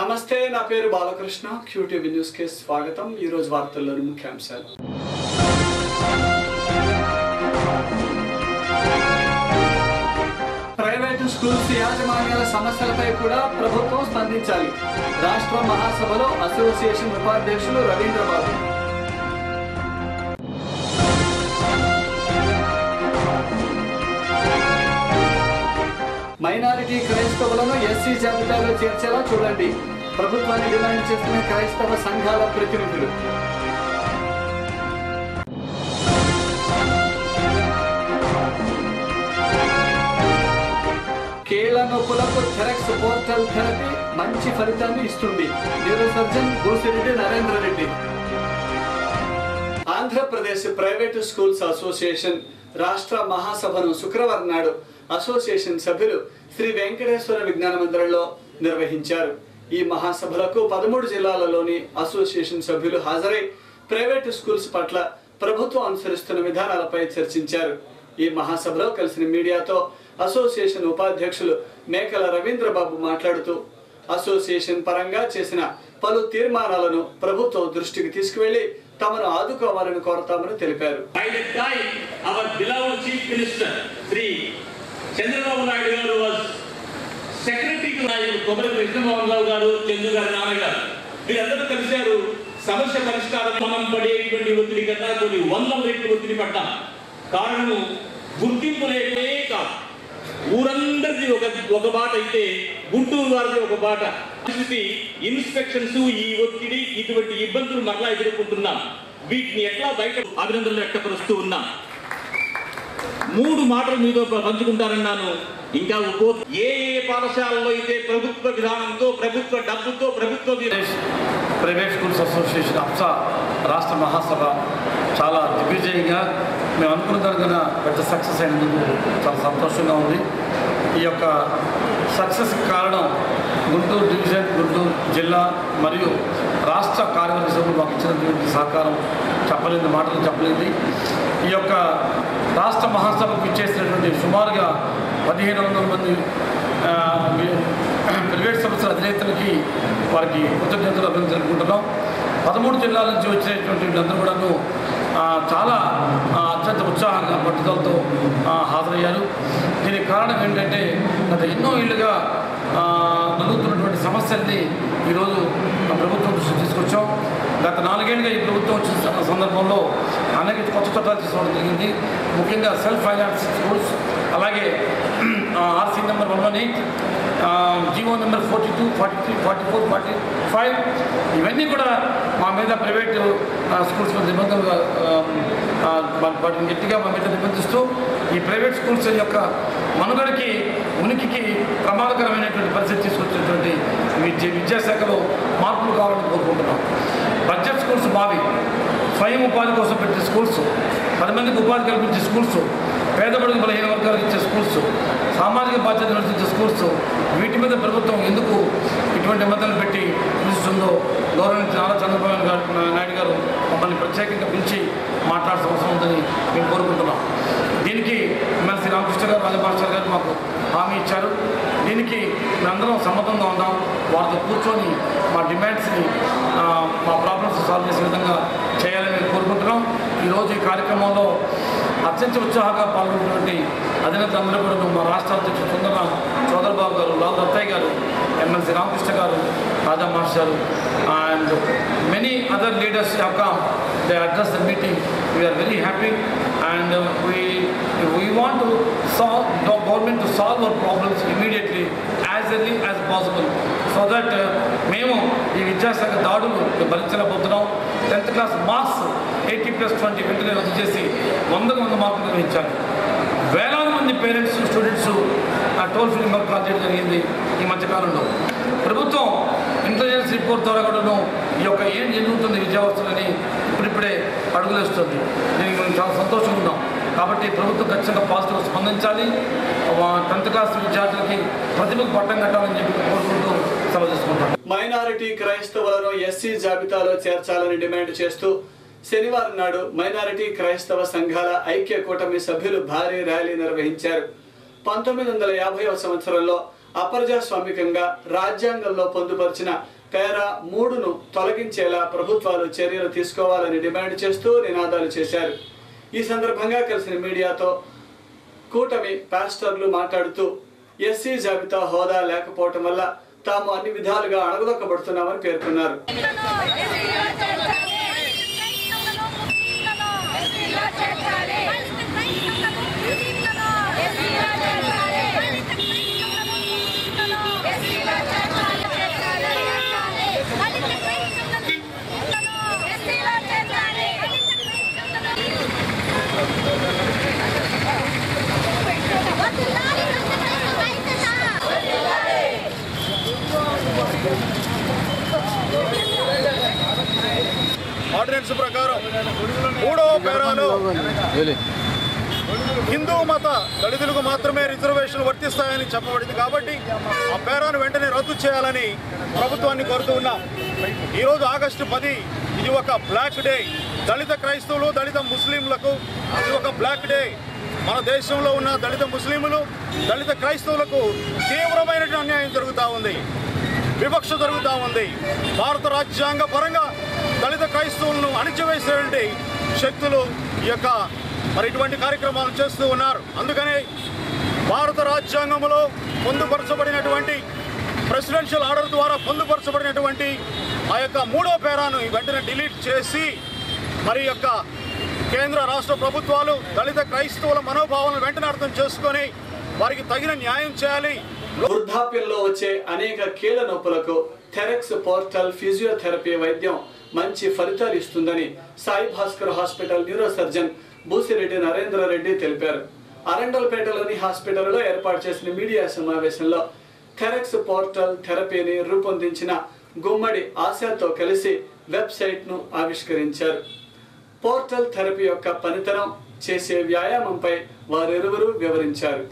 నమస్తే నా పేరు బాలకృష్ణ క్యూటీవీ న్యూస్ కి స్వాగతం ఈ రోజు వార్తల్లోని ముఖ్యాంశాలు ప్రైవేటు స్కూల్స్ యాజమాన్యాల సమస్యలపై కూడా ప్రభుత్వం స్పందించాలి రాష్ట్ర మహాసభలో అసోసియేషన్ ఉపాధ్యక్షులు రవీంద్రబాబు మైనారిటీ క్రైస్తవులను ఎస్సీ జాబితాలో చేర్చేలా చూడండి ప్రభుత్వాన్ని డిమాండ్ చేస్తున్న క్రైస్తవ సంఘాల ప్రతినిధులు కీళ్ల నొప్పులకు థెరక్స్ పోర్టల్ థెరపీ మంచి ఫలితాన్ని ఇస్తుంది neuro surgeon Bhusireddy Narendra Reddy Andhra Pradesh private schools association రాష్ట్ర మహాసభను శుక్రవారం నాడు అసోసియేషన్ సభ్యులు శ్రీ వెంకటేశ్వర విజ్ఞాన మందిరంలో నిర్వహించారు ఈ మహాసభలకు పదమూడు జిల్లాలలోని అసోసియేషన్ సభ్యులు హాజరై ప్రైవేటు స్కూల్స్ పట్ల ప్రభుత్వం అనుసరిస్తున్న విధానాలపై చర్చించారు ఈ మహాసభలో కలిసిన మీడియాతో అసోసియేషన్ ఉపాధ్యక్షులు మేకల రవీంద్రబాబు మాట్లాడుతూ అసోసియేషన్ పరంగా చేసిన పలు తీర్మానాలను ప్రభుత్వం దృష్టికి తీసుకువెళ్లి తమను ఆదుకోవాలని కోరతామని తెలిపారు By the time our beloved Chief Minister, Sri Chandrababu Naidu garu was Secretary to నాయకులు కొబ్బరి కృష్ణమోహన్ రావు గారు చందు గారి నాన్నగారు వీరందరూ కలిశారు సమస్య పరిష్కారం మనం పడేటువంటి ఒత్తిడి కన్నా కొన్ని వందల రెట్లు ఒత్తిడి పడ్డాం కారణము గుర్తింపు లేకే కాదు ఊరందరిది ఒక ఒక బాట అయితే గుంటూరు వారిది ఒక బాట పరిస్థితి ఇన్స్పెక్షన్స్ ఈ ఒత్తిడి ఇటువంటి ఇబ్బందులు మరలా ఎదుర్కొంటున్నాం వీటిని ఎట్లా బయట అభినందనలు వ్యక్తపరుస్తూ ఉన్నాం మూడు మాటలు మీతో పంచుకుంటారన్నాను ఇంకా ఉపో- ఏ ఏ పాఠశాలలో అయితే ప్రభుత్వ విధానంతో ప్రభుత్వ డబ్బుతో ప్రభుత్వ వి- Andhra Pradesh private schools association APSA రాష్ట్ర మహాసభ చాలా దిగ్విజయంగా మేము అనుకున్న దానికన్నా పెద్ద సక్సెస్ అయినందుకు చాలా సంతోషంగా ఉంది ఈ యొక్క సక్సెస్ కారణం గుంటూరు డివిజన్ గుంటూరు జిల్లా మరియు రాష్ట్ర కార్యవర్గ సభ్యులు మాకు ఇచ్చినటువంటి సహకారం చెప్పలేని మాటలు చెప్పలేదు ఈ యొక్క రాష్ట్ర మహాసభకు ఇచ్చేసినటువంటి సుమారుగా పదిహేను వందల మంది ఆ, మీ- ప్రైవేట్ సంస్థల అధినేతలకి వారికి కృతజ్ఞతలు అభినందించుకుంటున్నాం పదమూడు జిల్లాల నుంచి వచ్చినటువంటి వీళ్ళందరూ కూడాను ఆ, చాలా ఆ, అత్యంత ఉత్సాహంగా పట్టుదలతో ఆ, హాజరయ్యారు దీనికి కారణం ఏంటంటే గత ఎన్నో ఏళ్ళుగా ఆ, నలుగుతున్నటువంటి సమస్యల్ని ఈరోజు ఆ ప్రభుత్వం దృష్టికి తీసుకొచ్చాం గత నాలుగేళ్ళుగా ఈ ప్రభుత్వం వచ్చిన స- సందర్భంలో అనేక కొత్త చట్టాలు తీసుకోవడం జరిగింది ముఖ్యంగా సెల్ఫ్ ఫైనాన్స్ స్కూల్స్ అలాగే RC number one one eight GO number forty two forty three forty four forty five ఇవన్నీ కూడా మా మీద ప్రైవేట్ స్కూల్స్ మీద నిబంధనలుగా ఆ, ఆ, వా- వాటిని గట్టిగా మా మీద నిబంధిస్తూ ఈ ప్రైవేట్ స్కూల్స్ యొక్క మనుగడకి ఉనికికి ప్రమాదకరమైనటువంటి పరిస్థితి తీసుకొచ్చినటువంటి విద్య విద్యాశాఖలో మార్పులు కావాలని కోరుకుంటున్నాం బడ్జెట్ స్కూల్స్ మావి స్వయం ఉపాధి కోసం పెట్టే స్కూల్స్ పది మందికి ఉపాధి కల్పించే స్కూల్స్ పేద బడుగు బలహీన వర్గాలకు ఇచ్చే స్కూల్స్ సామాజిక బాధ్యత నిర్వహించే స్కూల్స్ వీటి మీద ప్రభుత్వం ఎందుకు ఇటువంటి నిబంధనలు పెట్టి పిలుస్తుందో గౌరవ నారా చంద్రబాబు గారు నాయుడు గారు మమ్మల్ని ప్రత్యేకంగా పిలిచి మాట్లాడాల్సిన అవసరం ఉందని మేము కోరుకుంటున్నాం దీనికి ఎమ్మెల్సీ రామకృష్ణ గారు రాజమాస్టర్ గారు మాకు హామీ ఇచ్చారు దీనికి మేమందరం సమ్మతంగా ఉన్నాం వారితో కూర్చొని మా డిమాండ్స్ని ఆ, మా ప్రాబ్లమ్స్ సాల్వ్ చేసే విధంగా చేయాలని మేము కోరుకుంటున్నాం ఈరోజు ఈ కార్యక్రమంలో అత్యంత ఉత్సాహంగా పాల్గొన్నటువంటి అధినేత అందరూ కూడా మా రాష్ట్ర అధ్యక్షుడు సుందరరాం చౌదరబాబు గారు లాల్ రత్తయ్య గారు ఎమ్మెల్సీ రామకృష్ణ గారు Raja master and many other leaders have come they address the meeting we are very happy and we we want to solve the government to solve our problems immediately as early as possible so that మేము ఈ విద్యాశాఖ దాడులు భరించలేకపోతున్నాం tenth class marks eighty plus twenty వెంటనే రద్దు చేసి వందకు వంద మార్కులు నిర్వహించారు వేలాది మంది పేరెంట్స్ స్టూడెంట్స్ ఆ టోల్ ఫ్రీ నెంబర్ కాల్ చేయడం జరిగింది ఈ మధ్యకాలంలో ప్రభుత్వం ఇంటెలిజెన్స్ రిపోర్ట్ ద్వారా కూడాను ఈ యొక్క ఏం జరుగుతుంది విద్యావస్థలని ఇప్పుడిప్పుడే అడుగులేస్తుంది దీనికి మేము చాలా సంతోషంగా ఉన్నాం కాబట్టి ప్రభుత్వం ఖచ్చితంగా పాజిటివ్ స్పందించాలి టెన్త్ క్లాస్ విద్యార్థులకి ప్రతిభకు పట్టం కట్టాలని చెప్పి కోరుకుంటూ సభ చేసుకుంటాం మైనారిటీ క్రైస్తవులను ఎస్సీ జాబితాలో చేర్చాలని డిమాండ్ చేస్తూ శనివారం నాడు మైనారిటీ క్రైస్తవ సంఘాల ఐక్య కూటమి సభ్యులు భారీ ర్యాలీ నిర్వహించారు పంతొమ్మిది వందల యాభైవ సంవత్సరంలో అప్రజాస్వామికంగా రాజ్యాంగంలో పొందుపరిచిన పేరా మూడును తొలగించేలా ప్రభుత్వాలు చర్యలు తీసుకోవాలని డిమాండ్ చేస్తూ నినాదాలు చేశారు ఈ సందర్భంగా కలిసిన మీడియాతో కూటమి పాస్టర్లు మాట్లాడుతూ ఎస్సీ జాబితా హోదా లేకపోవటం వల్ల తాము అన్ని విధాలుగా అణగదొక్కబడుతున్నామని పేర్కొన్నారు ఆర్డినెన్స్ ప్రకారం మూడవ పేరాలో హిందూ మత దళితులకు మాత్రమే రిజర్వేషన్లు వర్తిస్తాయని చెప్పబడింది కాబట్టి ఆ పేరాను వెంటనే రద్దు చేయాలని ప్రభుత్వాన్ని కోరుతూ ఉన్నాం ఈరోజు ఆగస్టు పది ఇది ఒక బ్లాక్ డే దళిత క్రైస్తవులు దళిత ముస్లింలకు ఇది ఒక బ్లాక్ డే మన దేశంలో ఉన్న దళిత ముస్లింలు దళిత క్రైస్తవులకు తీవ్రమైన అన్యాయం జరుగుతూ ఉంది వివక్ష జరుగుతూ ఉంది భారత రాజ్యాంగ పరంగా దళిత క్రైస్తవులను అణిచివేసేటువంటి శక్తులు ఈ యొక్క మరి ఇటువంటి కార్యక్రమాలు చేస్తూ ఉన్నారు అందుకనే భారత రాజ్యాంగంలో పొందుపరచబడినటువంటి ప్రెసిడెన్షియల్ ఆర్డర్ ద్వారా పొందుపరచబడినటువంటి ఆ యొక్క మూడో పేరాను వెంటనే డిలీట్ చేసి మరి యొక్క కేంద్ర రాష్ట్ర ప్రభుత్వాలు దళిత క్రైస్తవుల మనోభావాలను వెంటనే అర్థం చేసుకొని వారికి తగిన న్యాయం చేయాలి వృద్ధాప్యంలో వచ్చే అనేక కీళ్ళ నొప్పులకు థెరెక్స్ పోర్టల్ ఫిజియోథెరపీ వైద్యం మంచి ఫలితాలు ఇస్తుందని Sai Bhaskar hospital neuro surgeon Busireddy Narendra Reddy తెలిపారు అరండల్పేటలోని హాస్పిటల్లో ఏర్పాటు చేసిన మీడియా సమావేశంలో థెరెక్స్ పోర్టల్ థెరపీని రూపొందించిన గుమ్మడి ఆశాతో కలిసి వెబ్సైట్ను ఆవిష్కరించారు పోర్టల్ థెరపీ యొక్క పనితనం చేసే వ్యాయామంపై వారిరువురు వివరించారు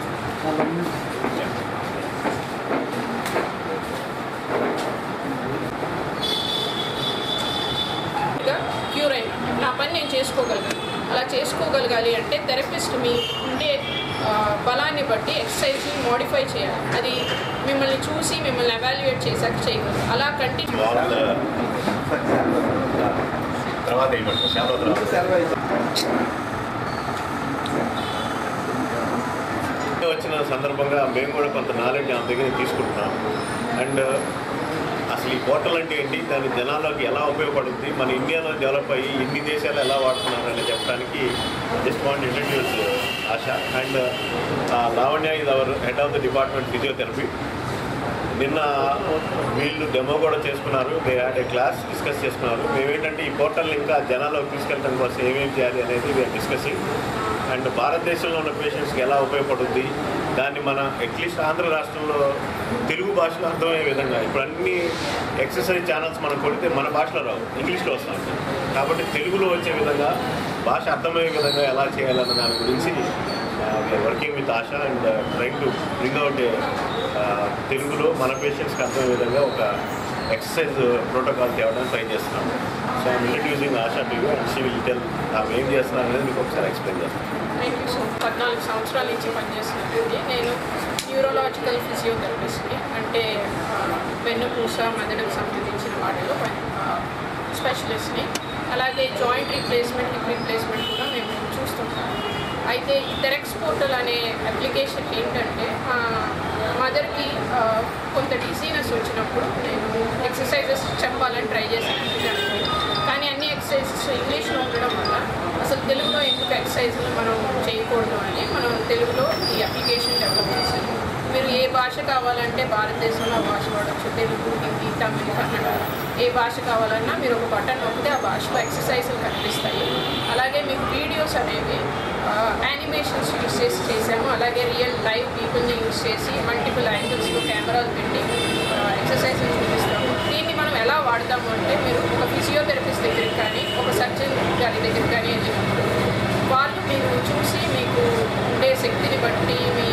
గా క్యూర్ అయినా నా పని నేను చేసుకోగలిగాను అలా చేసుకోగలగాలి అంటే థెరపిస్ట్ మీ ఉండే ఆ, బలాన్ని బట్టి ఎక్సర్సైజ్ని మోడిఫై చేయాలి అది మిమ్మల్ని చూసి మిమ్మల్ని ఎవాల్యుయేట్ చేశాక చేయగలరు అలా కంటిన్యూ తర్వాత ఇవ్వండి సేవ తర్వాత వచ్చిన సందర్భంగా మేము కూడా కొంత నాలెడ్జ్ ఆమె దగ్గర తీసుకుంటున్నాం అండ్ అసలు ఈ పోర్టల్ అంటే ఏంటి దాని జనాల్లోకి ఎలా ఉపయోగపడుతుంది మన ఇండియాలో డెవలప్ అయ్యి ఇన్ని దేశాలు ఎలా వాడుతున్నారు అని చెప్పడానికి just want introduce Asha and Lavanya ఇది our head of the department physiotherapy నిన్న వీళ్ళు డెమో కూడా చేసుకున్నారు they had a class discuss చేసుకున్నారు మేమేంటంటే ఈ పోర్టల్ ఇంకా జనాల్లోకి తీసుకెళ్ళడం కోసం ఏమేమి చేయాలి అనేది వీఆర్ డిస్కసింగ్ అండ్ భారతదేశంలో ఉన్న పేషెంట్స్కి ఎలా ఉపయోగపడుతుంది దాన్ని మన అట్లీస్ట్ ఆంధ్ర రాష్ట్రంలో తెలుగు భాషలో అర్థమయ్యే విధంగా ఇప్పుడు అన్ని ఎక్సర్సైజ్ ఛానల్స్ మనం కొడితే మన భాషలో రావు ఇంగ్లీష్లో వస్తాం కాబట్టి తెలుగులో వచ్చే విధంగా భాష అర్థమయ్యే విధంగా ఎలా చేయాలన్న దాని గురించి we are working with Asha and trying to bring out తెలుగులో మన పేషెంట్స్కి అర్థమయ్యే విధంగా ఒక ఎక్సర్సైజ్ ప్రోటోకాల్ తేవడానికి ట్రై చేస్తున్నాం so I'm introducing Asha to you and she will tell ఆమె ఏం చేస్తున్నారు అనేది మీకు ఒకసారి ఎక్స్ప్లెయిన్ చేస్తాను థ్యాంక్ యూ సో పద్నాలుగు సంవత్సరాల నుంచి పనిచేస్తున్నానండి నేను న్యూరోలాజికల్ ఫిజియోథెరపిస్ట్ని అంటే ఆ, వెన్నుపూస మెదడుకు సంబంధించిన వాటిలో స్పెషలిస్ట్ని అలాగే జాయింట్ రీప్లేస్మెంట్ హిప్ రీప్లేస్మెంట్ కూడా మేము చూస్తుంటాం అయితే ఈ టెరెక్స్ పోర్టల్ అనే అప్లికేషన్ ఏంటంటే మా మదర్కి కొంత డిసీనెస్ వచ్చినప్పుడు నేను ఎక్సర్సైజెస్ చెప్పాలని ట్రై చేశాను దానికి కానీ అన్ని ఎక్సర్సైజెస్ ఇంగ్లీష్లో ఉండడం వల్ల అసలు తెలుగులో ఎందుకు ఎక్సర్సైజ్లు మనం చేయకూడదు అని మనం తెలుగులో ఈ అప్లికేషన్ డెవలప్ చేశాం మీరు ఏ భాష కావాలంటే భారతదేశంలో ఆ భాష వాడచ్చు తెలుగు హిందీ తమిళ్ కన్నడ ఏ భాష కావాలన్నా మీరు ఒక బటన్ నొక్కితే ఆ భాషలో ఎక్సర్సైజులు కనిపిస్తాయి అలాగే మీకు వీడియోస్ అనేవి యానిమేషన్స్ యూస్ చేసి చేసాము అలాగే రియల్ లైవ్ పీపుల్ని యూస్ చేసి మల్టిపుల్ యాంగిల్స్లో కెమెరాలు పెట్టి ఎక్సర్సైజ్ చూపిస్తాము దీన్ని మనం ఎలా వాడతాము అంటే మీరు ఒక ఫిజియోథెరపిస్ట్ దగ్గరికి కానీ ఒక సర్జన్ గారి దగ్గరికి కానీ వెళ్ళినప్పుడు వాళ్ళు మీరు చూసి మీకు ఉండే శక్తిని బట్టి మీ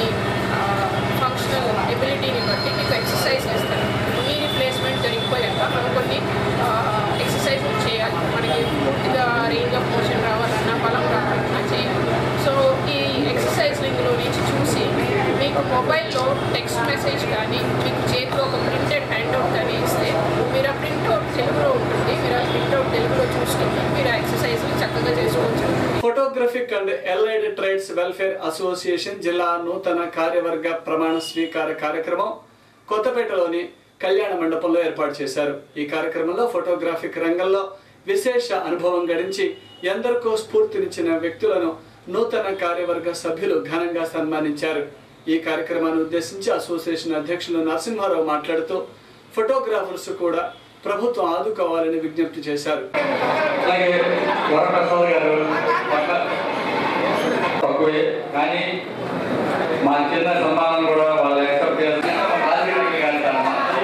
ఫంక్షనల్ ఎబిలిటీని బట్టి మీకు ఎక్సర్సైజ్ ఇస్తారు మీ రిప్లేస్మెంట్ జరిగిపోయాక మనం కొన్ని ఎక్సర్సైజ్ చేయాలి మనకి పూర్తిగా రేంజ్ ఆఫ్ మోషన్ రావాలన్నా బలం రావాలన్నా చేయాలి సో ఈ ఎక్సర్సైజ్ లింక్లో నుంచి చూసి మీకు మొబైల్లో టెక్స్ట్ మెసేజ్ కానీ మీకు చేతిలో ఒక ప్రింటెడ్ హ్యాండ్అవుట్ కానీ ఇస్తే మీరు ఆ ప్రింట్అవుట్ తెలుగులో ఉంటుంది మీరు ఆ ప్రింట్అవుట్ తెలుగులో చూసుకుని మీరు ఆ ఎక్సర్సైజ్ని చక్కగా చేసుకోవచ్చు photographic and allied trades welfare association జిల్లా నూతన కార్యవర్గ ప్రమాణ స్వీకార కార్యక్రమం కొత్తపేటలోని కళ్యాణ మండపంలో ఏర్పాటు చేశారు ఈ కార్యక్రమంలో ఫోటోగ్రాఫిక్ రంగంలో విశేష అనుభవం గడించి ఎందరికో స్ఫూర్తినిచ్చిన వ్యక్తులను నూతన కార్యవర్గ సభ్యులు ఘనంగా సన్మానించారు ఈ కార్యక్రమాన్ని ఉద్దేశించి అసోసియేషన్ అధ్యక్షులు నరసింహారావు మాట్లాడుతూ ఫోటోగ్రాఫర్స్ కూడా ప్రభుత్వం ఆదుకోవాలని విజ్ఞప్తి చేశారు అలాగే వరప్రసాద్ గారు పట్ల తక్కువే కానీ మా చిన్న సన్మానం కూడా వాళ్ళు యాక్సెప్ట్ చేస్తారు రాజకీయ వెళ్తాను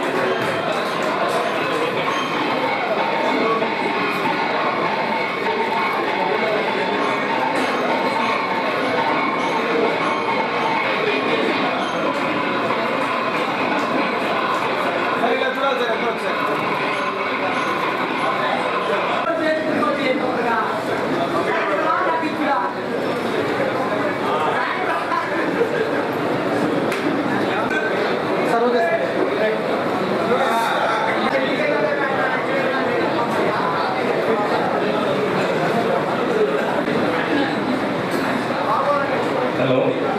హలో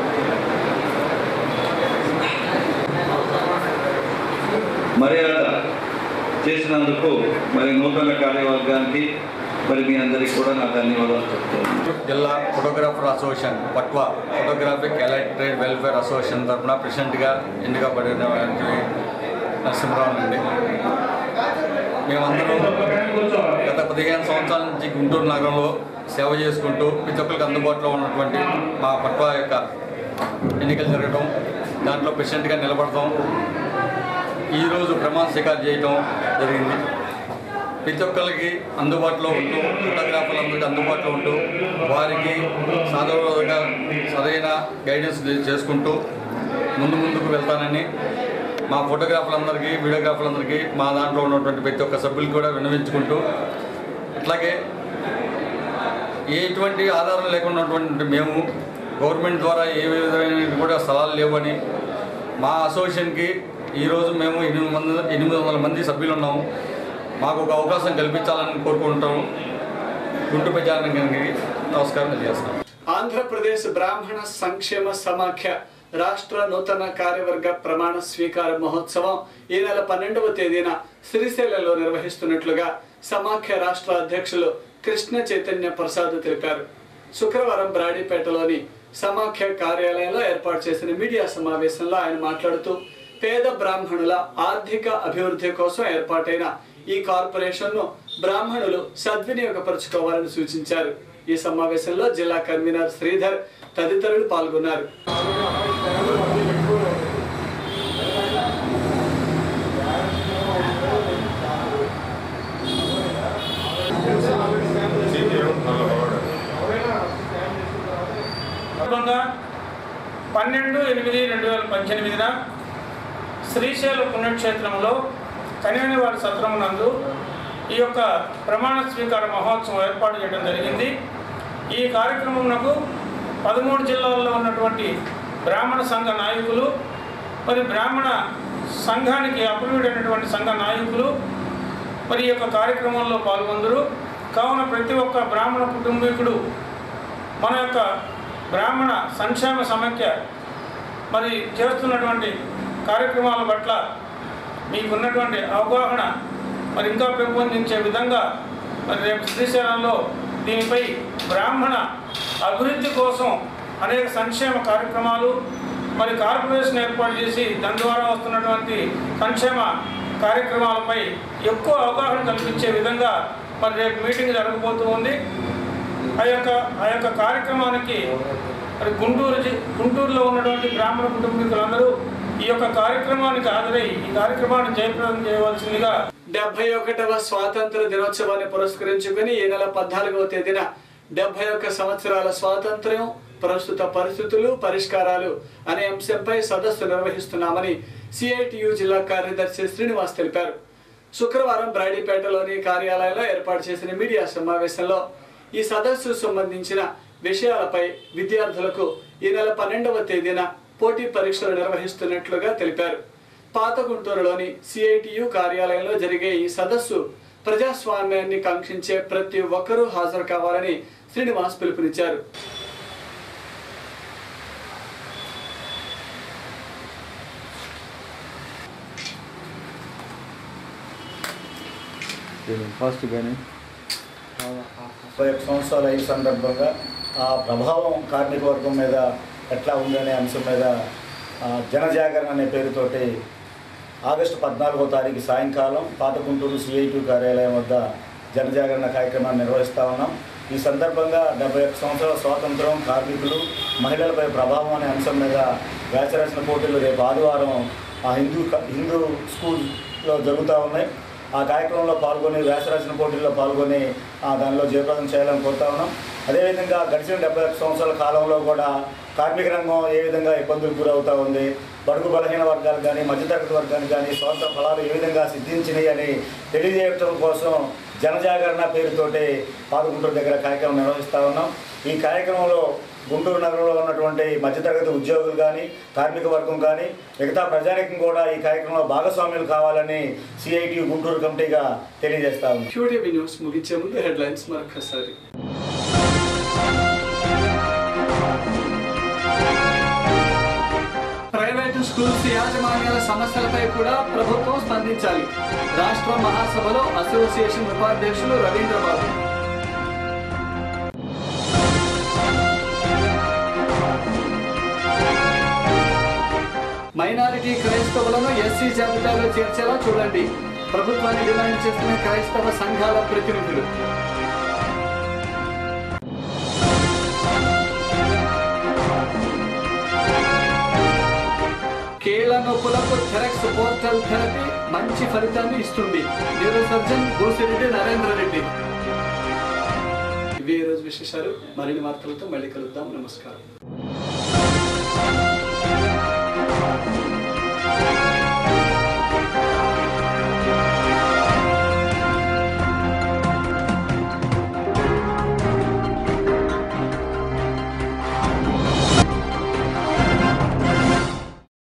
మర్యాద చేసినందుకు మరి నూతన కార్యవర్గానికి మరి మీ అందరికీ కూడా నా ధన్యవాదాలు చెప్తాను జిల్లా ఫోటోగ్రాఫర్ అసోసియేషన్ పట్వా photographic allied trade welfare association తరఫున ప్రెసిడెంట్గా ఎన్నికబడిన నరసింహరావు అండి మేమందరం గత పదిహేను సంవత్సరాల నుంచి గుంటూరు నగరంలో సేవ చేసుకుంటూ ప్రతి ఒక్కరికి అందుబాటులో ఉన్నటువంటి మా పట్వా యొక్క ఎన్నికలు జరగడం దాంట్లో ప్రెసిడెంట్గా నిలబడటం ఈరోజు ప్రమాణ స్వీకారం చేయటం జరిగింది ప్రతి ఒక్కరికి అందుబాటులో ఉంటూ ఫోటోగ్రాఫర్లందరికీ అందుబాటులో ఉంటూ వారికి సాధారణంగా సరైన గైడెన్స్ చేసుకుంటూ ముందు ముందుకు వెళ్తానని మా ఫోటోగ్రాఫర్లందరికీ వీడియోగ్రాఫర్లందరికీ మా దాంట్లో ఉన్నటువంటి ప్రతి ఒక్క సభ్యులు కూడా విన్నవించుకుంటూ అట్లాగే ఎటువంటి ఆధారం లేకుండా ఉన్నటువంటి మేము గవర్నమెంట్ ద్వారా ఏ విధమైన కూడా స్థలాలు లేవని మా అసోసియేషన్కి ఈరోజు మేము ఎనిమిది మంది ఎనిమిది వందల మంది సభ్యులు ఉన్నాము మాకు ఒక అవకాశం కల్పించాలని కోరుకుంటాము గుంటూరు ప్రజానికి నమస్కారం తెలియజేస్తాం ఆంధ్రప్రదేశ్ బ్రాహ్మణ సంక్షేమ సమాఖ్య రాష్ట్ర నూతన కార్యవర్గ ప్రమాణ స్వీకార మహోత్సవం ఈ నెల పన్నెండవ తేదీన శ్రీశైలంలో నిర్వహిస్తున్నట్లుగా సమాఖ్య రాష్ట్ర అధ్యక్షులు కృష్ణ చైతన్య ప్రసాద్ తెలిపారు శుక్రవారం బ్రాడీపేటలోని సమాఖ్య కార్యాలయంలో ఏర్పాటు చేసిన మీడియా సమావేశంలో ఆయన మాట్లాడుతూ పేద బ్రాహ్మణుల ఆర్థిక అభివృద్ధి కోసం ఏర్పాటైన ఈ కార్పొరేషన్ను బ్రాహ్మణులు సద్వినియోగపరచుకోవాలని సూచించారు ఈ సమావేశంలో జిల్లా కన్వీనర్ శ్రీధర్ తదితరులు పాల్గొన్నారు సందర్భంగా పన్నెండు ఎనిమిది రెండు వేల పద్దెనిమిదిన శ్రీశైల పుణ్యక్షేత్రంలో కన్యానివారి సత్రం నందు ఈ యొక్క ప్రమాణ స్వీకార మహోత్సవం ఏర్పాటు చేయడం జరిగింది ఈ కార్యక్రమంకు పదమూడు జిల్లాల్లో ఉన్నటువంటి బ్రాహ్మణ సంఘ నాయకులు మరి బ్రాహ్మణ సంఘానికి అప్రూవ్డ్ అయినటువంటి సంఘ నాయకులు మరి ఈ యొక్క కార్యక్రమంలో పాల్గొందరు కావున ప్రతి ఒక్క బ్రాహ్మణ కుటుంబీకుడు మన యొక్క బ్రాహ్మణ సంక్షేమ సమైక్య మరి చేస్తున్నటువంటి కార్యక్రమాల పట్ల మీకున్నటువంటి అవగాహన మరి ఇంకా పెంపొందించే విధంగా మరి రేపు శ్రీశైలంలో దీనిపై బ్రాహ్మణ అభివృద్ధి కోసం అనేక సంక్షేమ కార్యక్రమాలు మరి కార్పొరేషన్ ఏర్పాటు చేసి దాని ద్వారా వస్తున్నటువంటి సంక్షేమ కార్యక్రమాలపై ఎక్కువ అవగాహన కల్పించే విధంగా మరి రేపు మీటింగ్ జరగబోతూ ఉంది ఆ యొక్క ఆ యొక్క కార్యక్రమానికి మరి గుంటూరు జి- గుంటూరులో ఉన్నటువంటి బ్రాహ్మణ కుటుంబీకులందరూ ఈ యొక్క కార్యక్రమానికి హాజరై ఈ కార్యక్రమాన్ని జయప్రదం చేయవలసిందిగా డెబ్బై ఒకటవ స్వాతంత్ర దినోత్సవాన్ని పురస్కరించుకుని ఈ నెల పద్నాలుగవ తేదీన డెబ్బై ఒక్క సంవత్సరాల స్వాతంత్ర్యం ప్రస్తుత పరిస్థితులు పరిష్కారాలు అనే అంశంపై సదస్సు నిర్వహిస్తున్నామని సిఐటియు జిల్లా కార్యదర్శి శ్రీనివాస్ తెలిపారు శుక్రవారం బ్రాడీపేటలోని కార్యాలయంలో ఏర్పాటు చేసిన మీడియా సమావేశంలో ఈ సదస్సు సంబంధించిన విషయాలపై విద్యార్థులకు ఈ నెల పన్నెండవ తేదీన పోటీ పరీక్షలు నిర్వహిస్తున్నట్లుగా తెలిపారు పాత గుంటూరులోని సిఐటియు కార్యాలయంలో జరిగే ఈ సదస్సు ప్రజాస్వామ్యాన్ని కాంక్షించే ప్రతి ఒక్కరూ హాజరు కావాలని శ్రీనివాస్ పిలుపునిచ్చారు ముప్పై ఒక్క సంవత్సరాలు అయిన సందర్భంగా ఆ ప్రభావం కార్మిక వర్గం మీద ఎట్లా ఉందనే అంశం మీద ఆ, జనజాగరణ అనే పేరుతోటి ఆగస్టు పద్నాలుగో తారీఖు సాయంకాలం పాత గుంటూరు సిఐటి కార్యాలయం వద్ద జనజాగరణ కార్యక్రమాన్ని నిర్వహిస్తా ఉన్నాం ఈ సందర్భంగా డెబ్బై ఒక్క సంవత్సరాల స్వాతంత్రం కార్మికులు మహిళలపై ప్రభావం అనే అంశం మీద వ్యాసరచన పోటీలు రేపు ఆదివారం ఆ హిందూ హిందూ స్కూల్లో జరుగుతూ ఉన్నాయి ఆ కార్యక్రమంలో పాల్గొని వ్యాసరచన పోటీల్లో పాల్గొని ఆ దానిలో జయప్రదం చేయాలని కోరుతా ఉన్నాం అదేవిధంగా గడిచిన డెబ్బై ఒక్క సంవత్సరాల కాలంలో కూడా కార్మిక రంగం ఏ విధంగా ఇబ్బందులకు గురవుతూ ఉంది బడుగు బలహీన వర్గాలకు కానీ మధ్యతరగతి వర్గానికి కానీ స్వాతంత్ర ఫలాలు ఏ విధంగా సిద్ధించినాయి అని తెలియజేయడం కోసం జనజాగరణ పేరుతోటి పాల్గొంటూరు దగ్గర కార్యక్రమం నిర్వహిస్తూ ఉన్నాం ఈ కార్యక్రమంలో గుంటూరు నగరంలో ఉన్నటువంటి మధ్యతరగతి ఉద్యోగులు కానీ కార్మిక వర్గం కానీ మిగతా ప్రజానికం కూడా ఈ కార్యక్రమంలో భాగస్వామ్యులు కావాలని సిఐటి గుంటూరు కమిటీగా తెలియజేస్తా ఉంది క్యూటీవీ న్యూస్ ముగించే ముందు హెడ్లైన్స్ మరొకసారి ప్రైవేటు స్కూల్స్ యాజమాన్యాల సమస్యలపై కూడా ప్రభుత్వం స్పందించాలి రాష్ట్ర మహాసభలో అసోసియేషన్ ఉపాధ్యక్షులు రవీంద్రబాబు మైనారిటీ క్రైస్తవులను ఎస్సీ జాబితాలో చేర్చేలా చూడండి ప్రభుత్వాన్ని డిమాండ్ చేస్తున్న క్రైస్తవ సంఘాల ప్రతినిధులు కీళ్ల నొప్పులకు థెరక్స్ పోర్టల్ థెరపీ మంచి ఫలితాన్ని ఇస్తుంది న్యూరో సర్జన్ భూసిరెడ్డి నరేంద్ర రెడ్డి ఇవే ఈ రోజు విశేషాలు మరిన్ని వార్తలతో మళ్ళీ కలుద్దాం నమస్కారం